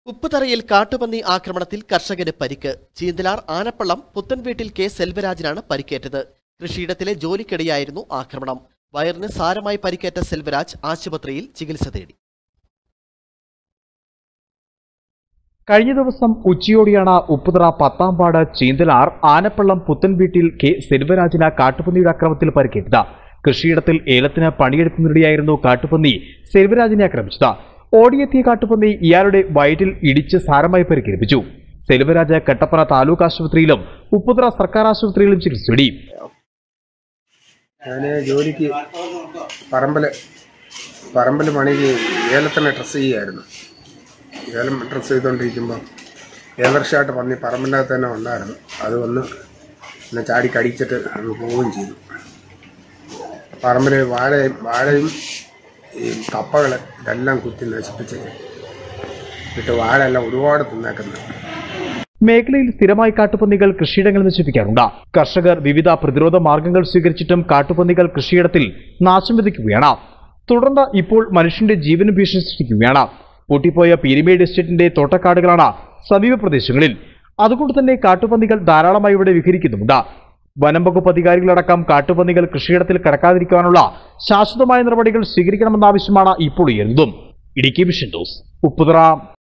ഉപ്പുതറയിൽ കാട്ടുപന്നി ആക്രമണത്തിൽ കർഷകന് പരിക്ക് ചീന്തലാർ ആനപ്പള്ളം പുത്തൻവീട്ടിൽ കെ സെൽവരാജിനാണ് പരിക്കേറ്റത് കൃഷിയിടത്തിലെ ജോലിക്കിടെയായിരുന്നു ആക്രമണം വയറിന് സാരമായി പരിക്കേറ്റ സെൽവരാജ് ആശുപത്രിയിൽ ചികിത്സ തേടി കഴിഞ്ഞ ദിവസം ഉച്ചയോടെയാണ് ഉപ്പുതറ പത്താംപാട് ചീന്തലാർ ആനപ്പള്ളം പുത്തൻവീട്ടിൽ കെ സെൽവരാജിന് കാട്ടുപന്നിയുടെ അക്രമത്തിൽ പരിക്കേറ്റത് കൃഷിയിടത്തിൽ ഏലത്തിന് പണിയെടുക്കുന്നതിനിടെയായിരുന്നു കാട്ടുപന്നി സെൽവരാജിനെ ആക്രമിച്ചത് ഓടിയെത്തിയ കാട്ടുപന്നി ഇയാളുടെ വയറ്റിൽ ഇടിച്ച് സാരമായി പരിക്കേൽപ്പിച്ചു സെൽവരാജ് കട്ടപ്പന താലൂക്ക് ആശുപത്രിയിലും ഉപ്പുതറ സർക്കാർ ആശുപത്രിയിലും ചികിത്സ തേടി ഞാൻ ജോലിക്ക് പറമ്പിൽ പറമ്പിൽ പണിക്ക് ഏലത്തിന് ഡ്രസ്സ് ചെയ്യുമായിരുന്നു ഏലം ഡ്രസ്സ് ചെയ്തുകൊണ്ടിരിക്കുമ്പോൾ ഏവർഷായിട്ട് പന്നി പറമ്പിൻ്റെ അകത്ത് തന്നെ ഉണ്ടായിരുന്നു അത് വന്ന് എന്നെ ചാടി കടിച്ചിട്ട് അങ്ങ് പോവുകയും ചെയ്തു പറമ്പിൽ വാഴയും വാഴയും ഈ കപ്പകൾ ഇതെല്ലാം കുത്തി നശിപ്പിച്ച് ഇട്ട് വാഴ എല്ലാം ഒരുപാട് തിന്നേക്കുന്നത് മേഖലയിൽ സ്ഥിരമായി കാട്ടുപന്നികൾ കൃഷിയിടങ്ങൾ നശിപ്പിക്കാറുണ്ട് കർഷകർ വിവിധ പ്രതിരോധ മാർഗങ്ങൾ സ്വീകരിച്ചിട്ടും കാട്ടുപന്നികൾ കൃഷിയിടത്തിൽ നാശം വിധിക്കുകയാണ് തുടർന്ന് ഇപ്പോൾ മനുഷ്യന്റെ ജീവന് ഭീഷണി സൃഷ്ടിക്കുകയാണ് പൂട്ടിപ്പോയ പീരിമേഡ് എസ്റ്റേറ്റിന്റെ തോട്ടക്കാടുകളാണ് സമീപ പ്രദേശങ്ങളിൽ അതുകൊണ്ട് തന്നെ കാട്ടുപന്നികൾ ധാരാളമായി ഇവിടെ വിഹരിക്കുന്നുമുണ്ട് വനം വകുപ്പ് അധികാരികളടക്കം കാട്ടുപന്നികൾ കൃഷിയിടത്തിൽ കടക്കാതിരിക്കാനുള്ള ശാശ്വതമായ നടപടികൾ സ്വീകരിക്കണമെന്ന ആവശ്യമാണ് ഇപ്പോൾ ഉയരുന്നതും ഇടുക്കി മിഷൻ ന്യൂസ് ഉപ്പുതറ